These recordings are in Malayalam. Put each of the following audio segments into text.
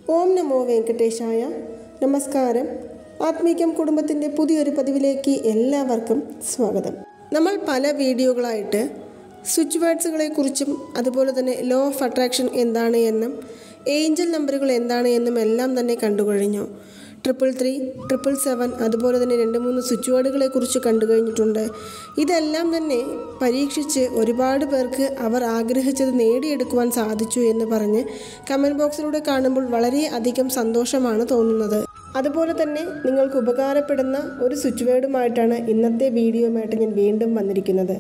ഓം നമോ വെങ്കടേശായ നമസ്കാരം ആത്മീകം കുടുംബത്തിൻ്റെ പുതിയൊരു പതിവിലേക്ക് എല്ലാവർക്കും സ്വാഗതം നമ്മൾ പല വീഡിയോകളായിട്ട് സ്വിച്ച് വേർഡ്സുകളെക്കുറിച്ചും അതുപോലെ തന്നെ ലോ ഓഫ് അട്രാക്ഷൻ എന്താണ് എന്നും ഏഞ്ചൽ നമ്പറുകൾ എന്താണ് എന്നും എല്ലാം തന്നെ കണ്ടു കഴിഞ്ഞു ട്രിപ്പിൾ ത്രീ ട്രിപ്പിൾ സെവൻ അതുപോലെ തന്നെ രണ്ട് മൂന്ന് സ്വിച്ച് വേർഡുകളെ കുറിച്ച് കണ്ടു കഴിഞ്ഞിട്ടുണ്ട് ഇതെല്ലാം തന്നെ പരീക്ഷിച്ച് ഒരുപാട് പേർക്ക് അവർ ആഗ്രഹിച്ചത് നേടിയെടുക്കുവാൻ സാധിച്ചു എന്ന് പറഞ്ഞ് കമൻറ്റ് ബോക്സിലൂടെ കാണുമ്പോൾ വളരെ അധികം സന്തോഷമാണ് തോന്നുന്നത് അതുപോലെ തന്നെ നിങ്ങൾക്ക് ഉപകാരപ്പെടുന്ന ഒരു സ്വിച്ച് വേർഡുമായിട്ടാണ് ഇന്നത്തെ വീഡിയോയുമായിട്ട് ഞാൻ വീണ്ടും വന്നിരിക്കുന്നത്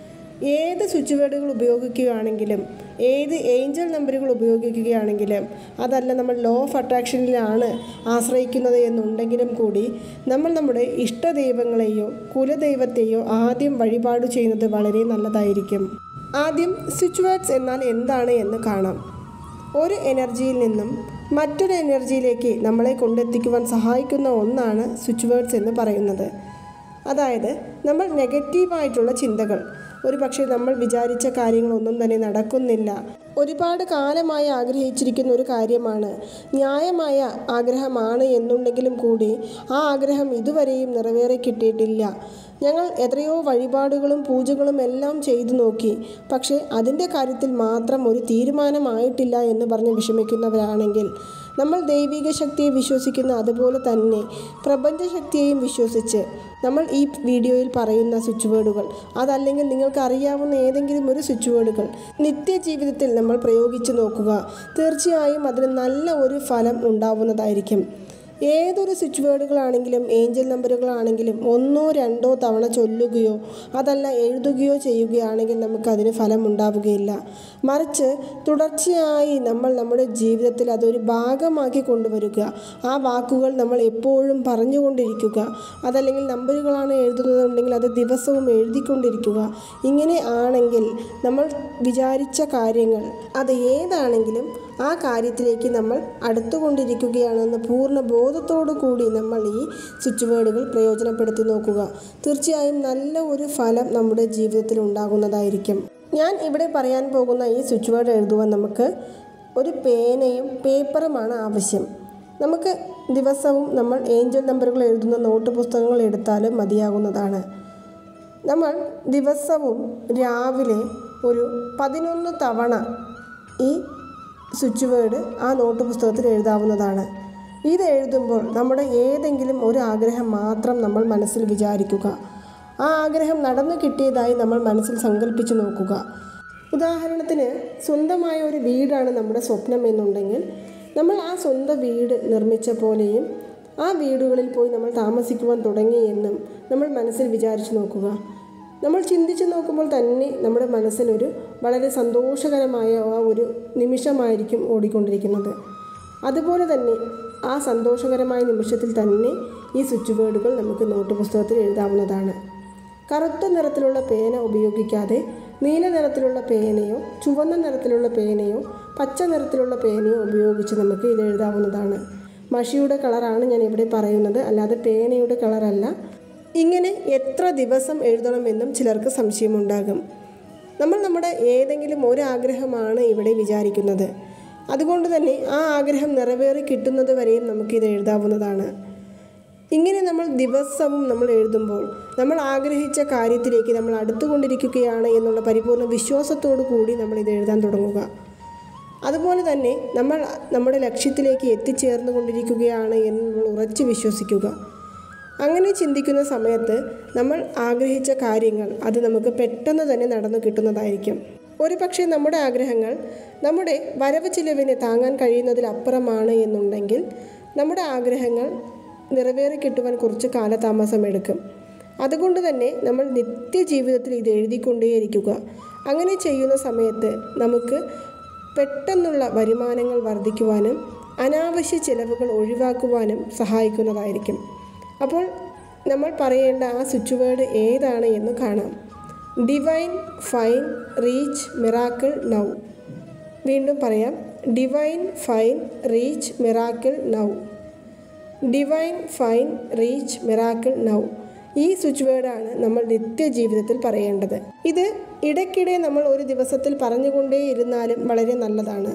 ഏത് സ്വിച്ച് വേർഡുകൾ ഉപയോഗിക്കുകയാണെങ്കിലും ഏത് ഏഞ്ചൽ നമ്പറുകൾ ഉപയോഗിക്കുകയാണെങ്കിലും അതല്ല നമ്മൾ ലോ ഓഫ് അട്രാക്ഷനിലാണ് ആശ്രയിക്കുന്നത് എന്നുണ്ടെങ്കിലും കൂടി നമ്മൾ നമ്മുടെ ഇഷ്ടദൈവങ്ങളെയോ കുലദൈവത്തെയോ ആദ്യം വഴിപാട് ചെയ്യുന്നത് വളരെ നല്ലതായിരിക്കും ആദ്യം സ്വിച്ച് വേർഡ്സ് എന്നാൽ എന്താണ് എന്ന് കാണാം ഒരു എനർജിയിൽ നിന്നും മറ്റൊരു എനർജിയിലേക്ക് നമ്മളെ കൊണ്ടെത്തിക്കുവാൻ സഹായിക്കുന്ന ഒന്നാണ് സ്വിച്ച് വേർഡ്സ് എന്ന് പറയുന്നത് അതായത് നമ്മൾ നെഗറ്റീവായിട്ടുള്ള ചിന്തകൾ ഒരു പക്ഷേ നമ്മൾ വിചാരിച്ച കാര്യങ്ങളൊന്നും തന്നെ നടക്കുന്നില്ല ഒരുപാട് കാലമായി ആഗ്രഹിച്ചിരിക്കുന്ന ഒരു കാര്യമാണ് ന്യായമായ ആഗ്രഹമാണ് എന്നുണ്ടെങ്കിലും കൂടി ആ ആഗ്രഹം ഇതുവരെയും നിറവേറി കിട്ടിയിട്ടില്ല ഞങ്ങൾ എത്രയോ വഴിപാടുകളും പൂജകളും എല്ലാം ചെയ്തു നോക്കി പക്ഷേ അതിൻ്റെ കാര്യത്തിൽ മാത്രം ഒരു തീരുമാനമായിട്ടില്ല എന്ന് പറഞ്ഞ് വിഷമിക്കുന്നവരാണെങ്കിൽ നമ്മൾ ദൈവിക ശക്തിയെ വിശ്വസിക്കുന്ന അതുപോലെ തന്നെ പ്രപഞ്ചശക്തിയെയും വിശ്വസിച്ച് നമ്മൾ ഈ വീഡിയോയിൽ പറയുന്ന സ്വിച്ച് വേർഡുകൾ അതല്ലെങ്കിൽ നിങ്ങൾക്ക് അറിയാവുന്ന ഏതെങ്കിലും ഒരു സ്വിച്ച് വേർഡുകൾ നിത്യജീവിതത്തിൽ നമ്മൾ പ്രയോഗിച്ച് നോക്കുക തീർച്ചയായും അതിന് നല്ല ഒരു ഫലം ഉണ്ടാവുന്നതായിരിക്കും ഏതൊരു സ്വിച്ച് വേർഡുകളാണെങ്കിലും ഏഞ്ചൽ നമ്പറുകളാണെങ്കിലും ഒന്നോ രണ്ടോ തവണ ചൊല്ലുകയോ അതല്ല എഴുതുകയോ ചെയ്യുകയാണെങ്കിൽ നമുക്കതിന് ഫലം ഉണ്ടാവുകയില്ല മറിച്ച് തുടർച്ചയായി നമ്മൾ നമ്മുടെ ജീവിതത്തിൽ അതൊരു ഭാഗമാക്കി കൊണ്ടുവരിക ആ വാക്കുകൾ നമ്മൾ എപ്പോഴും പറഞ്ഞുകൊണ്ടിരിക്കുക അതല്ലെങ്കിൽ നമ്പറുകളാണ് എഴുതുന്നതുണ്ടെങ്കിൽ അത് ദിവസവും എഴുതിക്കൊണ്ടിരിക്കുക ഇങ്ങനെ ആണെങ്കിൽ നമ്മൾ വിചാരിച്ച കാര്യങ്ങൾ അത് ഏതാണെങ്കിലും ആ കാര്യത്തിലേക്ക് നമ്മൾ അടുത്തുകൊണ്ടിരിക്കുകയാണെന്ന് പൂർണ്ണ ബോധത്തോടു കൂടി നമ്മൾ ഈ സ്വിച്ച് വേർഡുകൾ പ്രയോജനപ്പെടുത്തി നോക്കുക തീർച്ചയായും നല്ല ഒരു ഫലം നമ്മുടെ ജീവിതത്തിൽ ഉണ്ടാകുന്നതായിരിക്കും ഞാൻ ഇവിടെ പറയാൻ പോകുന്ന ഈ സ്വിച്ച് വേർഡ് എഴുതുവാൻ നമുക്ക് ഒരു പേനയും പേപ്പറുമാണ് ആവശ്യം നമുക്ക് ദിവസവും നമ്മൾ ഏഞ്ചൽ നമ്പറുകൾ എഴുതുന്ന നോട്ട് പുസ്തകങ്ങൾ എടുത്താലും മതിയാകുന്നതാണ് നമ്മൾ ദിവസവും രാവിലെ ഒരു പതിനൊന്ന് തവണ ഈ സ്വിച്ച് വേർഡ് ആ നോട്ട് പുസ്തകത്തിൽ എഴുതാവുന്നതാണ് ഇത് എഴുതുമ്പോൾ നമ്മുടെ ഏതെങ്കിലും ഒരു ആഗ്രഹം മാത്രം നമ്മൾ മനസ്സിൽ വിചാരിക്കുക ആ ആഗ്രഹം നടന്നു കിട്ടിയതായി നമ്മൾ മനസ്സിൽ സങ്കല്പിച്ച് നോക്കുക ഉദാഹരണത്തിന് സ്വന്തമായ ഒരു വീടാണ് നമ്മുടെ സ്വപ്നം എന്നുണ്ടെങ്കിൽ നമ്മൾ ആ സ്വന്തം വീട് നിർമ്മിച്ച പോലെയും ആ വീടുകളിൽ പോയി നമ്മൾ താമസിക്കുവാൻ തുടങ്ങി എന്നും നമ്മൾ മനസ്സിൽ വിചാരിച്ചു നോക്കുക നമ്മൾ ചിന്തിച്ചു നോക്കുമ്പോൾ തന്നെ നമ്മുടെ മനസ്സിലൊരു വളരെ സന്തോഷകരമായ ആ ഒരു നിമിഷമായിരിക്കും ഓടിക്കൊണ്ടിരിക്കുന്നത് അതുപോലെ തന്നെ ആ സന്തോഷകരമായ നിമിഷത്തിൽ തന്നെ ഈ സ്വിച്ച് വേർഡുകൾ നമുക്ക് നോട്ട് പുസ്തകത്തിൽ എഴുതാവുന്നതാണ് കറുത്ത നിറത്തിലുള്ള പേന ഉപയോഗിക്കാതെ നീല നിറത്തിലുള്ള പേനയോ ചുവന്ന നിറത്തിലുള്ള പേനയോ പച്ച നിറത്തിലുള്ള പേനയോ ഉപയോഗിച്ച് നമുക്ക് ഇത് എഴുതാവുന്നതാണ് മഷിയുടെ കളറാണ് ഞാൻ ഇവിടെ പറയുന്നത് അല്ലാതെ പേനയുടെ കളറല്ല ഇങ്ങനെ എത്ര ദിവസം എഴുതണമെന്നും ചിലർക്ക് സംശയമുണ്ടാകും നമ്മൾ നമ്മുടെ ഏതെങ്കിലും ഒരു ആഗ്രഹമാണ് ഇവിടെ വിചാരിക്കുന്നത് അതുകൊണ്ട് തന്നെ ആ ആഗ്രഹം നിറവേറി കിട്ടുന്നത് വരെയും നമുക്കിത് എഴുതാവുന്നതാണ് ഇങ്ങനെ നമ്മൾ ദിവസവും നമ്മൾ എഴുതുമ്പോൾ നമ്മൾ ആഗ്രഹിച്ച കാര്യത്തിലേക്ക് നമ്മൾ അടുത്തുകൊണ്ടിരിക്കുകയാണ് എന്നുള്ള പരിപൂർണ്ണ വിശ്വാസത്തോടു കൂടി നമ്മൾ ഇത് എഴുതാൻ തുടങ്ങുക അതുപോലെ തന്നെ നമ്മൾ നമ്മുടെ ലക്ഷ്യത്തിലേക്ക് എത്തിച്ചേർന്നു കൊണ്ടിരിക്കുകയാണ് എന്ന് നമ്മൾ ഉറച്ചു വിശ്വസിക്കുക അങ്ങനെ ചിന്തിക്കുന്ന സമയത്ത് നമ്മൾ ആഗ്രഹിച്ച കാര്യങ്ങൾ അത് നമുക്ക് പെട്ടെന്ന് തന്നെ നടന്നു കിട്ടുന്നതായിരിക്കും ഒരു പക്ഷേ നമ്മുടെ ആഗ്രഹങ്ങൾ നമ്മുടെ വരവ് ചിലവിനെ താങ്ങാൻ കഴിയുന്നതിലപ്പുറമാണ് എന്നുണ്ടെങ്കിൽ നമ്മുടെ ആഗ്രഹങ്ങൾ നിറവേറി കിട്ടുവാൻ കുറച്ച് കാലതാമസം എടുക്കും അതുകൊണ്ട് തന്നെ നമ്മൾ നിത്യജീവിതത്തിൽ ഇത് എഴുതിക്കൊണ്ടേയിരിക്കുക അങ്ങനെ ചെയ്യുന്ന സമയത്ത് നമുക്ക് പെട്ടെന്നുള്ള വരുമാനങ്ങൾ വർദ്ധിക്കുവാനും അനാവശ്യ ചിലവുകൾ ഒഴിവാക്കുവാനും സഹായിക്കുന്നതായിരിക്കും അപ്പോൾ നമ്മൾ പറയേണ്ട ആ സ്വിച്ച് വേർഡ് ഏതാണ് എന്ന് കാണാം divine fine reach miracle now വീണ്ടും പറയാം divine fine reach miracle now divine fine reach miracle now ഈ സ്വിച്ച് വേർഡാണ് നമ്മൾ നിത്യജീവിതത്തിൽ പറയേണ്ടത് ഇത് ഇടയ്ക്കിടെ നമ്മൾ ഒരു ദിവസത്തിൽ പറഞ്ഞുകൊണ്ടേയിരുന്നാലും വളരെ നല്ലതാണ്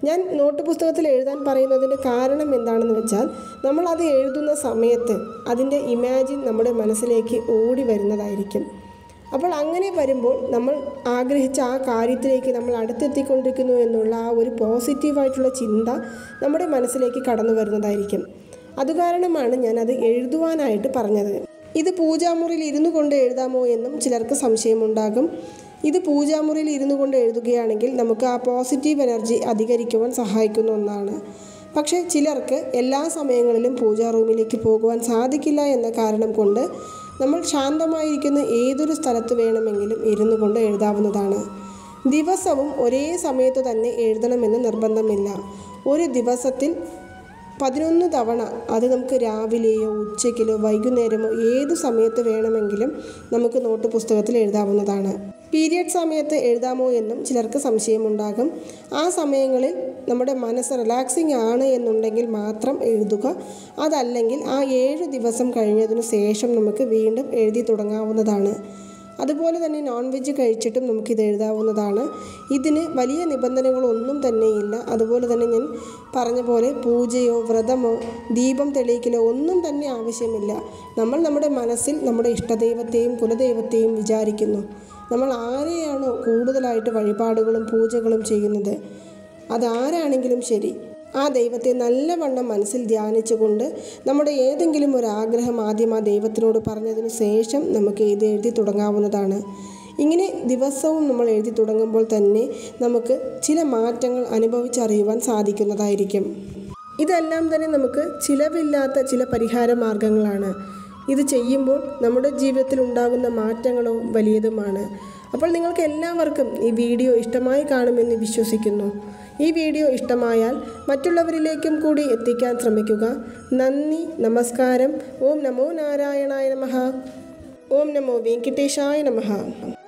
ഞാൻ നോട്ട് പുസ്തകത്തിൽ എഴുതാൻ പറയുന്നതിൻ്റെ കാരണം എന്താണെന്ന് വെച്ചാൽ നമ്മൾ അത് എഴുതുന്ന സമയത്ത് അതിൻ്റെ ഇമാജിൻ നമ്മുടെ മനസ്സിലേക്ക് ഓടി വരുന്നതായിരിക്കും അപ്പോൾ അങ്ങനെ വരുമ്പോൾ നമ്മൾ ആഗ്രഹിച്ച ആ കാര്യത്തിലേക്ക് നമ്മൾ അടുത്തെത്തിക്കൊണ്ടിരിക്കുന്നു എന്നുള്ള ആ ഒരു പോസിറ്റീവായിട്ടുള്ള ചിന്ത നമ്മുടെ മനസ്സിലേക്ക് കടന്നു വരുന്നതായിരിക്കും അതുകാരണമാണ് ഞാനത് എഴുതുവാനായിട്ട് പറഞ്ഞത് ഇത് പൂജാമുറിയിൽ ഇരുന്നു കൊണ്ട് എഴുതാമോ എന്നും ചിലർക്ക് സംശയമുണ്ടാകും ഇത് പൂജാമുറിയിൽ ഇരുന്നു കൊണ്ട് എഴുതുകയാണെങ്കിൽ നമുക്ക് ആ പോസിറ്റീവ് എനർജി അധികരിക്കുവാൻ സഹായിക്കുന്ന ഒന്നാണ് പക്ഷേ ചിലർക്ക് എല്ലാ സമയങ്ങളിലും പൂജാ റൂമിലേക്ക് പോകുവാൻ സാധിക്കില്ല എന്ന കാരണം കൊണ്ട് നമ്മൾ ശാന്തമായിരിക്കുന്ന ഏതൊരു സ്ഥലത്ത് വേണമെങ്കിലും ഇരുന്നു കൊണ്ട് എഴുതാവുന്നതാണ് ദിവസവും ഒരേ സമയത്ത് തന്നെ എഴുതണമെന്ന് നിർബന്ധമില്ല ഒരു ദിവസത്തിൽ പതിനൊന്ന് തവണ അത് നമുക്ക് രാവിലെയോ ഉച്ചയ്ക്കിലോ വൈകുന്നേരമോ ഏത് സമയത്ത് വേണമെങ്കിലും നമുക്ക് നോട്ട് പുസ്തകത്തിൽ എഴുതാവുന്നതാണ് പീരിയഡ് സമയത്ത് എഴുതാമോ എന്നും ചിലർക്ക് സംശയമുണ്ടാകും ആ സമയങ്ങളിൽ നമ്മുടെ മനസ്സ് റിലാക്സിങ് ആണ് എന്നുണ്ടെങ്കിൽ മാത്രം എഴുതുക അതല്ലെങ്കിൽ ആ ഏഴ് ദിവസം കഴിഞ്ഞതിനു ശേഷം നമുക്ക് വീണ്ടും എഴുതി തുടങ്ങാവുന്നതാണ് അതുപോലെ തന്നെ നോൺ വെജ് കഴിച്ചിട്ടും നമുക്കിത് എഴുതാവുന്നതാണ് ഇതിന് വലിയ നിബന്ധനകളൊന്നും തന്നെയില്ല അതുപോലെ തന്നെ ഞാൻ പറഞ്ഞ പോലെ പൂജയോ വ്രതമോ ദീപം തെളിയിക്കലോ ഒന്നും തന്നെ ആവശ്യമില്ല നമ്മൾ നമ്മുടെ മനസ്സിൽ നമ്മുടെ ഇഷ്ടദൈവത്തെയും കുലദൈവത്തെയും വിചാരിക്കുന്നു നമ്മൾ ആരെയാണോ കൂടുതലായിട്ട് വഴിപാടുകളും പൂജകളും ചെയ്യുന്നത് അതാരാണെങ്കിലും ശരി ആ ദൈവത്തെ നല്ലവണ്ണം മനസ്സിൽ ധ്യാനിച്ചുകൊണ്ട് നമ്മുടെ ഏതെങ്കിലും ഒരു ആഗ്രഹം ആദ്യം ആ ദൈവത്തിനോട് പറഞ്ഞതിന് ശേഷം നമുക്ക് ഇത് എഴുതി തുടങ്ങാവുന്നതാണ് ഇങ്ങനെ ദിവസവും നമ്മൾ എഴുതി തുടങ്ങുമ്പോൾ തന്നെ നമുക്ക് ചില മാറ്റങ്ങൾ അനുഭവിച്ചറിയുവാൻ സാധിക്കുന്നതായിരിക്കും ഇതെല്ലാം തന്നെ നമുക്ക് ചിലവില്ലാത്ത ചില പരിഹാര മാർഗങ്ങളാണ് ഇത് ചെയ്യുമ്പോൾ നമ്മുടെ ജീവിതത്തിൽ ഉണ്ടാകുന്ന മാറ്റങ്ങളോ വലിയതുമാണ് അപ്പോൾ നിങ്ങൾക്ക് എല്ലാവർക്കും ഈ വീഡിയോ ഇഷ്ടമായി കാണുമെന്ന് വിശ്വസിക്കുന്നു ഈ വീഡിയോ ഇഷ്ടമായാൽ മറ്റുള്ളവരിലേക്കും കൂടി എത്തിക്കാൻ ശ്രമിക്കുക നന്ദി നമസ്കാരം ഓം നമോ നാരായണായ നമഃ ഓം നമോ വെങ്കിട്ടേശായ നമഃ